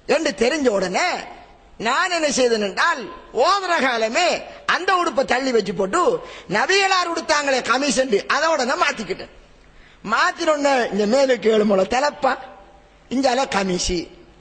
என்று தெரிஞ்ச உடனே நான் என்ன செய்தேன் என்றால் ஓதுற காலமே அந்த உடுப்பை தள்ளி வச்சு போட்டு நபிகளார் உடுத்தாங்களே கமிஷன் அதோட நான் மாத்திக்கிட்டேன் மாத்தினொன்னு இந்த மேலுக்கு ஏழு முளை தலைப்பா இங்கால கமிஷி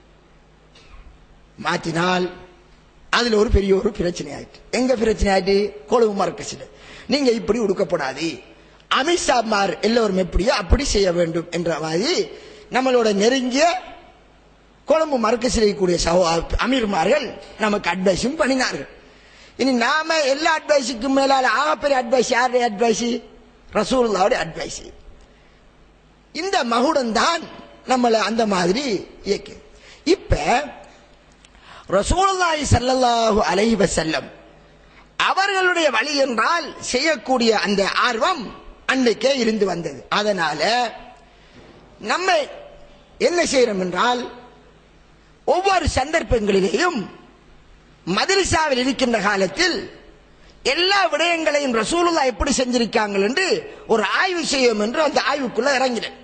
மாத்தினால் அதுல ஒரு பெரிய ஒரு பிரச்சனை ஆயிட்டு எங்க பிரச்சனை ஆயிட்டு கொழுவு மரக்கசில நீங்க இப்படி உடுக்கப்படாது அமித்ஷாமார் எல்லோரும் எப்படியோ அப்படி செய்ய வேண்டும் என்ற மாதிரி நம்மளோட நெருங்கிய கொழும்பு மறுக்க செய்யக்கூடிய சகோ அமீர்மார்கள் நமக்கு அட்வைஸும் பண்ணினார்கள் இனி நாம எல்லா அட்வைஸுக்கும் மேலால ஆகப்பெரிய அட்வைஸ் யாருடைய அட்வைஸ் ரசூலுல்லாவுடைய அட்வைஸ் இந்த மகுடம் தான் நம்மளை அந்த மாதிரி இயக்கு இப்ப ரசூலுல்லாஹி ஸல்லல்லாஹு அலைஹி வஸல்லம் அவர்களுடைய வழி என்றால் செய்யக்கூடிய அந்த ஆர்வம் அன்னைக்கே இருந்து வந்தது அதனால நம்ம என்ன செய்யறோம் என்றால் ஒவ்வொரு சந்தர்ப்பங்களிலேயும் மதரசாவில் இருக்கின்ற காலத்தில் எல்லா விடயங்களையும் ரசூலுல்லா எப்படி செஞ்சிருக்காங்க என்று ஒரு ஆய்வு செய்யும் என்று அந்த ஆய்வுக்குள்ள இறங்கினேன்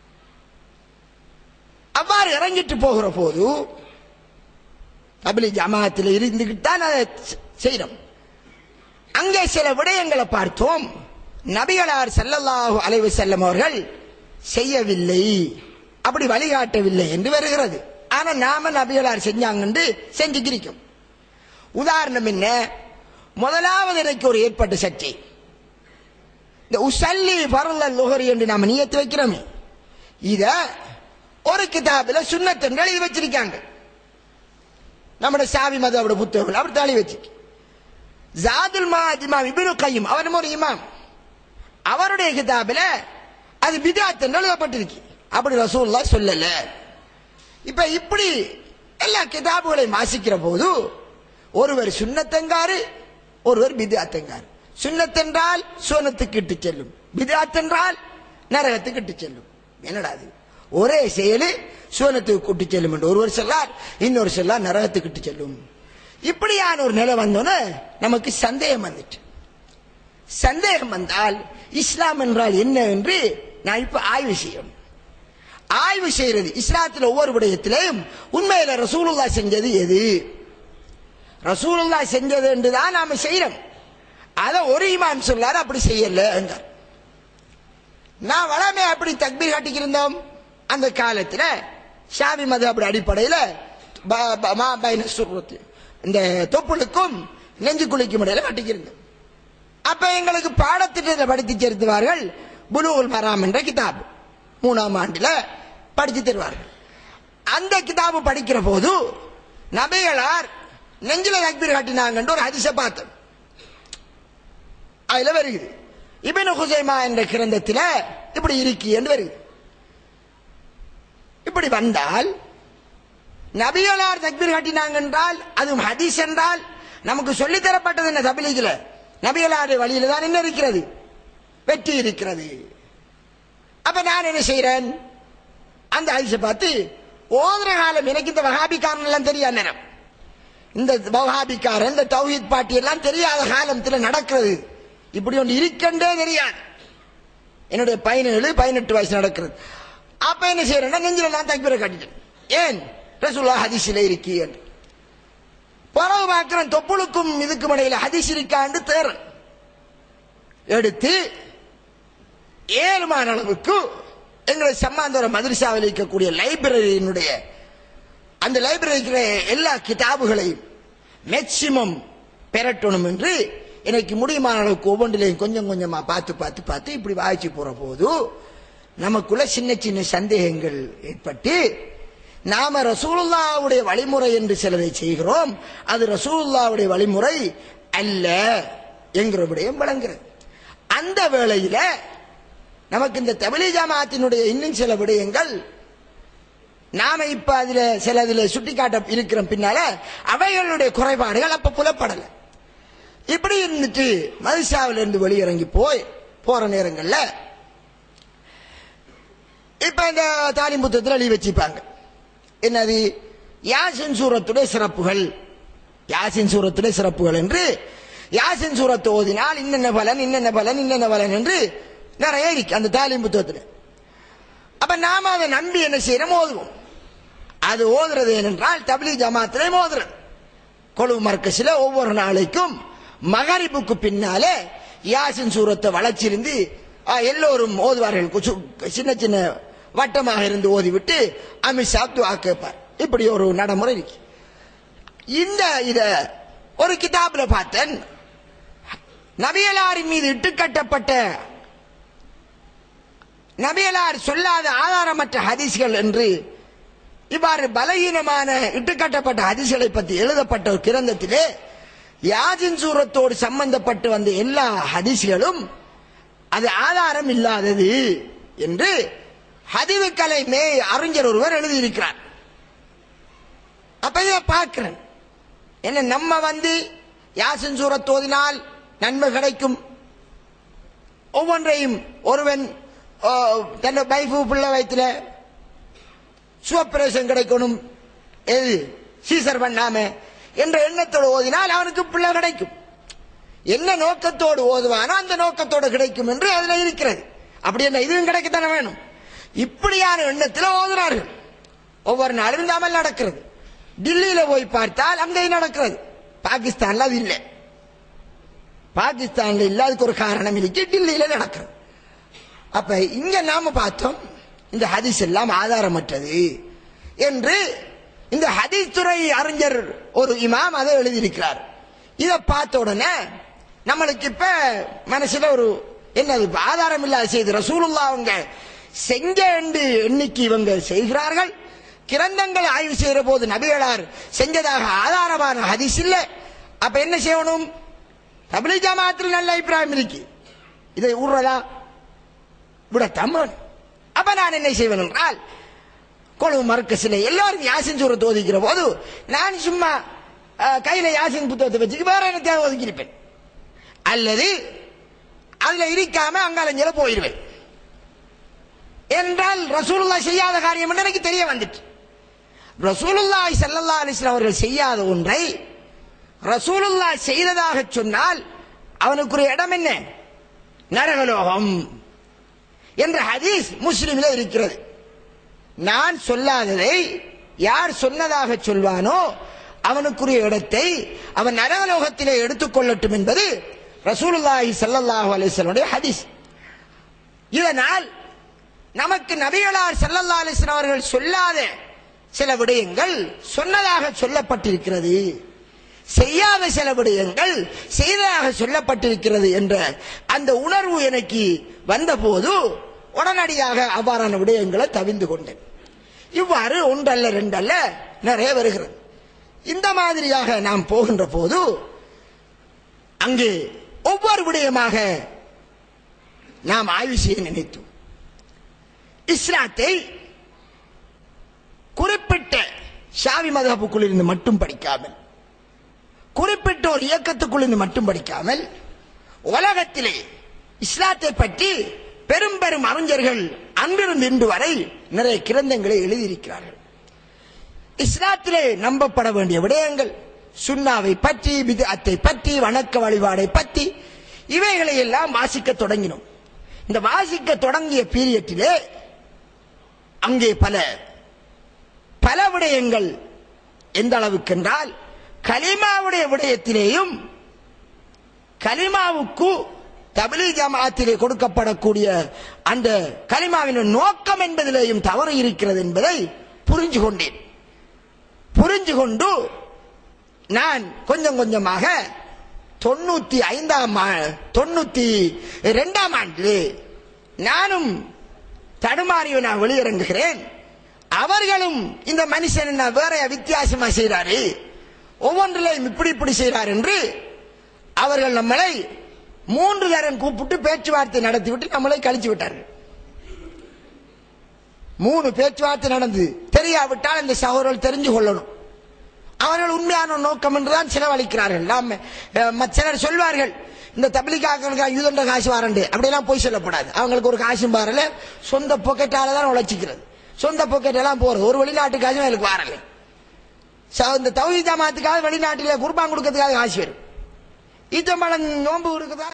அவ்வாறு இறங்கிட்டு போகிற போது தபிலி ஜமாத்தில் இருந்துகிட்டு தான் அதை செய்யறோம் அங்கே சில விடயங்களை பார்த்தோம் நபிகளார் ஸல்லல்லாஹு அலைஹி வஸல்லம் அவர்கள் செய்யவில்லை அப்படி வழிகாட்டவில்லை என்று வருகிறது ஆனா நாம நபிகளார் செஞ்சாங்கன்னு செஞ்சுக்கிருக்கோம் உதாரணம் என்ன முதலாவது எனக்கு ஒரு ஏற்பட்ட சர்ச்சை இந்த உசல்லி பரல லுகரி என்று நாம நியத்து வைக்கிறோமே இத ஒரு கிதாபில சுண்ணத்தென்று எழுதி வச்சிருக்காங்க நம்முடைய சாவி மதோட புத்தகங்கள் அப்படி தள்ளி வச்சு ஜாதுல் மாத் இமாம் இப்னு கையும் அவரும் ஒரு இமாம் அவருடைய கிதாபில அது பிதாத் என்று எழுதப்பட்டிருக்கு அப்படி ரசூல்லா சொல்லல இப்ப இப்படி எல்லா கிதாபுகளையும் வாசிக்கிற போது ஒருவர் சுண்ணத்தங்காரு ஒருவர் பிதாத்தங்காரு சுண்ணத்தென்றால் சோனத்துக்கு இட்டு செல்லும் பிதாத் என்றால் நரகத்துக்கு இட்டு செல்லும் என்னடா அது ஒரே செயலு சோனத்துக்கு கூட்டு செல்லும் என்று ஒருவர் சொல்லார் இன்னொரு சொல்லார் நரகத்துக்கு இட்டு செல்லும் இப்படியான ஒரு நிலை வந்தோன்னே நமக்கு சந்தேகம் வந்துட்டு சந்தேகம் வந்தால் இஸ்லாம் என்றால் என்ன என்று நான் இப்ப ஆய்வு செய்யணும் ஆய்வு செய்யறது இஸ்லாத்தில் ஒவ்வொரு விடயத்திலையும் உண்மையில ரசூலுல்லா செஞ்சது எது ரசூலுல்லா செஞ்சது என்று தான் நாம செய்யறோம் அத ஒரு இமாம் சொல்லாரு அப்படி செய்யல என்றார் நான் வளமே அப்படி தக்பீர் காட்டிக்கிருந்தோம் அந்த காலத்துல ஷாபி மத அப்படி அடிப்படையில ப- ப- மா பைன சுர்ரத்து. இந்த தொப்புளுக்கும் நெஞ்சு குளிக்கும் இடையில கட்டிக்கிருந்தோம் அப்ப எங்களுக்கு பாடத்திட்டத்தில் படித்து சேர்த்துவார்கள் புலூல் மராம் என்ற கிதாப் மூணாம் ஆண்டுல படித்து தருவார்கள் அந்த கிதாபு படிக்கிற போது நபிகளார் நெஞ்சில தக்பீர் காட்டினாங்கன்ற ஒரு ஹதிச பார்த்தோம் அதுல வருகிறது இபின் ஹுசைமா என்ற கிரந்தத்தில் இப்படி இருக்கு என்று வருகிறது இப்படி வந்தால் நபிகளார் தக்பீர் காட்டினாங்க என்றால் அதுவும் ஹதீஸ் என்றால் நமக்கு சொல்லித் தரப்பட்டது என்ன தபிலிகில நபிகளாருடைய வழியில தான் என்ன இருக்கிறது வெற்றி இருக்கிறது அப்ப நான் என்ன செய்யறேன் அந்த ஹதீஸை பார்த்து ஓதுற காலம் எனக்கு இந்த வகாபிக்காரன் எல்லாம் தெரியாது நேரம் இந்த வகாபிக்காரன் இந்த தௌஹீத் பாட்டி எல்லாம் தெரியாத காலத்துல நடக்கிறது இப்படி ஒன்று இருக்கண்டே தெரியாது என்னுடைய பதினேழு பதினெட்டு வயசு நடக்கிறது அப்ப என்ன செய்யறேன்னா நெஞ்சில நான் தக்பீரை காட்டிட்டேன் ஏன் ரசூல்லா ஹதீஸில் இருக்கி என்று பிறகு பார்க்கிறேன் தொப்புளுக்கும் இதுக்கும் இடையில ஹதீஸ் இருக்கான்னு தேர்றேன் எடுத்து ஏழுமான அளவுக்கு எங்களை சம்மாந்தோர மதுரசாவில் இருக்கக்கூடிய லைப்ரரியினுடைய அந்த லைப்ரரிக்கு எல்லா கிதாபுகளையும் மேக்சிமம் பெறட்டணும் என்று எனக்கு முடியுமான அளவுக்கு ஒவ்வொன்றிலையும் கொஞ்சம் கொஞ்சமா பார்த்து பார்த்து பார்த்து இப்படி வாய்ச்சி போற போது நமக்குள்ள சின்ன சின்ன சந்தேகங்கள் ஏற்பட்டு நாம ரசூலுல்லாவுடைய வழிமுறை என்று சிலரை செய்கிறோம் அது ரசூலுல்லாவுடைய வழிமுறை அல்ல என்கிற விடயம் விளங்குறது அந்த வேளையில நமக்கு இந்த தமிழி ஜமாத்தினுடைய இன்னும் சில விடயங்கள் நாம இப்ப அதுல சில இதுல சுட்டிக்காட்ட இருக்கிற பின்னால அவைகளுடைய குறைபாடுகள் அப்ப புலப்படல இப்படி இருந்துட்டு மதுசாவில இருந்து வெளியிறங்கி போய் போற நேரங்கள்ல இப்ப இந்த தாலிம் புத்தகத்தில் எழுதி வச்சுப்பாங்க என்னது யாசின் சூரத்துடைய சிறப்புகள் யாசின் சூரத்துடைய சிறப்புகள் என்று யாசின் சூரத்தை ஓதினால் இன்னென்ன பலன் இன்னென்ன பலன் இன்னென்ன பலன் என்று நிறைய இருக்கு அந்த தாலிம் புத்தகத்தில் அப்ப நாம அதை நம்பி என்ன செய்யறோம் ஓதுவோம் அது ஓதுறது ஏனென்றால் தபிலி ஜமாத்திலே ஓதுறது கொழுவு மர்க்கஸில் ஒவ்வொரு நாளைக்கும் மகரிபுக்கு பின்னாலே யாசின் சூரத்தை வளர்ச்சியிருந்து ஆ, எல்லோரும் ஓதுவார்கள் குசு- சின்ன சின்ன வட்டமாக இருந்து ஓதிவிட்டு அமித்ஷா துவா கேட்பார் இப்படி ஒரு நடைமுறை இருக்கு இந்த இத ஒரு கிதாபில் பார்த்தேன் நபியலாரின் மீது இட்டுக்கட்டப்பட்ட நபியலார் சொல்லாத ஆதாரமற்ற ஹதீஸ்கள் என்று இவ்வாறு பலகீனமான இட்டுக்கட்டப்பட்ட ஹதீஸ்களை பற்றி எழுதப்பட்ட ஒரு கிரந்தத்திலே யாஜின் சூரத்தோடு சம்பந்தப்பட்டு வந்த எல்லா ஹதீஸ்களும் அது ஆதாரம் இல்லாதது என்று ஹதிவுக்கலை மே அறிஞர் ஒருவர் எழுதியிருக்கிறார் அப்ப இதை பார்க்கிறேன் என்ன நம்ம வந்து யாசின் சூரத் ஓதினால் நன்மை கிடைக்கும் ஒவ்வொன்றையும் ஒருவன் ஓ, தன் வைஃபு பிள்ளை வயிற்றுல சுவப்பிரவேசம் கிடைக்கணும் எது சீசர் பண்ணாம என்ற எண்ணத்தோடு ஓதினால் அவனுக்கு பிள்ளை கிடைக்கும் என்ன நோக்கத்தோடு ஓதுவானோ அந்த நோக்கத்தோடு கிடைக்கும் என்று அதில் இருக்கிறது அப்படி என்ன இதுவும் கிடைக்கத்தானே வேணும் இப்படியான எண்ணத்தில் ஓதுனார்கள் ஒவ்வொரு நாளும் இந்த அமல் நடக்கிறது டில்லியில போய் பார்த்தால் அங்கேயும் நடக்கிறது பாகிஸ்தான்ல அது இல்லை பாகிஸ்தான்ல இல்ல அதுக்கு ஒரு காரணம் இருக்கு டில்லியில நடக்கிறது அப்ப இங்க நாம பார்த்தோம் இந்த ஹதீஸ் எல்லாம் ஆதாரமற்றது என்று இந்த ஹதீஸ் துறை அறிஞர் ஒரு இமாம் அதை எழுதியிருக்கிறார் இதை பார்த்த உடனே நம்மளுக்கு இப்ப மனசுல ஒரு என்னது இப்ப ஆதாரம் இல்லாத செய்தி ரசூலுல்லா அவங்க செஞ்ச என்று எண்ணிக்கை இவங்க செய்கிறார்கள் கிரந்தங்களை ஆய்வு செய்கிற போது நபிகளார் செஞ்சதாக ஆதாரமான ஹதீஸ் இல்லை அப்ப என்ன செய்யணும் தபிலி ஜமாத்தில் நல்ல அபிப்பிராயம் இருக்கு இதை விடுறதா விடத்தான் வேணும். அப்ப நான் என்ன செய்வேன் என்றால் கொழுவு மறுக்கசில எல்லாரும் யாசின் சூரத்தை ஒதுக்கிற போது நான் சும்மா அஹ், கையில யாசின் புத்தகத்தை வச்சுக்கு வேற என்ன தேவை ஒதுக்கியிருப்பேன் அல்லது அதுல இருக்காம அங்காலஞ்சில போயிடுவேன் என்றால் ரசூலுல்லாஹ் செய்யாத காரியம் என்று எனக்கு தெரிய வந்துட்டு ரசூலுல்லாஹி ஸல்லல்லாஹு அலைஹி வஸல்லம் அவர்கள் செய்யாத ஒன்றை ரசூலுல்லாஹ் செய்ததாக சொன்னால் அவனுக்குரிய இடம் என்ன நரகலோகம் என்ற ஹதீஸ் முஸ்லிமில் இருக்கிறது நான் சொல்லாததை யார் சொன்னதாக சொல்வானோ அவனுக்குரிய இடத்தை அவன் நரகலோகத்திலே எடுத்துக்கொள்ளட்டும் என்பது ரசூலுல்லாஹி ஸல்லல்லாஹு அலைஹி வஸல்லம் ஹதீஸ் இதனால் நமக்கு நபிகளார் ஸல்லல்லாஹு அலைஹி வஸல்லம் அவர்கள் சொல்லாத சில விடயங்கள் சொன்னதாக சொல்லப்பட்டிருக்கிறது செய்யாத சில விடயங்கள் செய்ததாக சொல்லப்பட்டிருக்கிறது என்ற அந்த உணர்வு எனக்கு வந்தபோது உடனடியாக அவ்வாறான விடயங்களை தவிந்து கொண்டேன் இவ்வாறு ஒன்றல்ல ரெண்டல்ல நிறைய வருகிறது இந்த மாதிரியாக நாம் போகின்ற போது அங்கே ஒவ்வொரு விடயமாக நாம் ஆய்வு செய்ய நினைத்தோம் இஸ்லாத்தை குறிப்பிட்ட ஷாவி மதகுக்குள் இருந்து மட்டும் படிக்காமல் குறிப்பிட்ட ஒரு இயக்கத்துக்குள் இருந்து மட்டும் படிக்காமல் உலகத்திலே இஸ்லாத்தை பற்றி பெரும் பெரும் அறிஞர்கள் அன்றிருந்து இன்று வரை நிறைய கிரந்தங்களை எழுதியிருக்கிறார்கள் இஸ்லாத்திலே நம்பப்பட வேண்டிய விடயங்கள் சுண்ணாவை பற்றி விதத்தை பற்றி வணக்க வழிபாடை பற்றி இவைகளை எல்லாம் வாசிக்க தொடங்கினோம் இந்த வாசிக்க தொடங்கிய பீரியட்டிலே அங்கே பல பல விடயங்கள் எந்த அளவுக்கு என்றால் கலிமாவுடைய விடயத்திலேயும் கலிமாவுக்கு தபிலி ஜமாத்திலே கொடுக்கப்படக்கூடிய அந்த கலிமாவின் நோக்கம் என்பதிலேயும் தவறு இருக்கிறது என்பதை புரிஞ்சு கொண்டேன் புரிஞ்சு கொண்டு நான் கொஞ்சம் கொஞ்சமாக தொண்ணூத்தி ஐந்தாம் ஆ- தொண்ணூத்தி இரண்டாம் ஆண்டு நானும் தடுமாறிய நான் வெளியிறங்குகிறேன் அவர்களும் இந்த மனுஷன் என்ன வேற வித்தியாசமா செய்றாரு ஒவ்வொன்றிலையும் இப்படி இப்படி செய்றார் என்று அவர்கள் நம்மளை மூன்று தரம் கூப்பிட்டு பேச்சுவார்த்தை நடத்திவிட்டு நம்மளை கழிச்சு விட்டார்கள் மூணு பேச்சுவார்த்தை நடந்து தெரியாவிட்டால் இந்த சகோதரர்கள் தெரிஞ்சு கொள்ளணும் அவர்கள் உண்மையான நோக்கம் என்றுதான் செலவழிக்கிறார்கள் நாம் அஹ், மற்ற சிலர் சொல்வார்கள் இந்த தபிலிக்காக்களுக்கு யூதண்ட காசு வாரண்டு அப்படியெல்லாம் போய் சொல்லக்கூடாது அவங்களுக்கு ஒரு காசும் பாரல சொந்த பொக்கெட்டால தான் உழைச்சிக்கிறது சொந்த பொக்கெட் எல்லாம் போறது ஒரு வெளிநாட்டு காசும் அவங்களுக்கு வாரல ச- இந்த தௌஹீத் ஜமாத்துக்காக வெளிநாட்டில் குர்பான் கொடுக்கறதுக்காக காசு வரும் ஈத்தம்பழம் நோன்பு இருக்குதா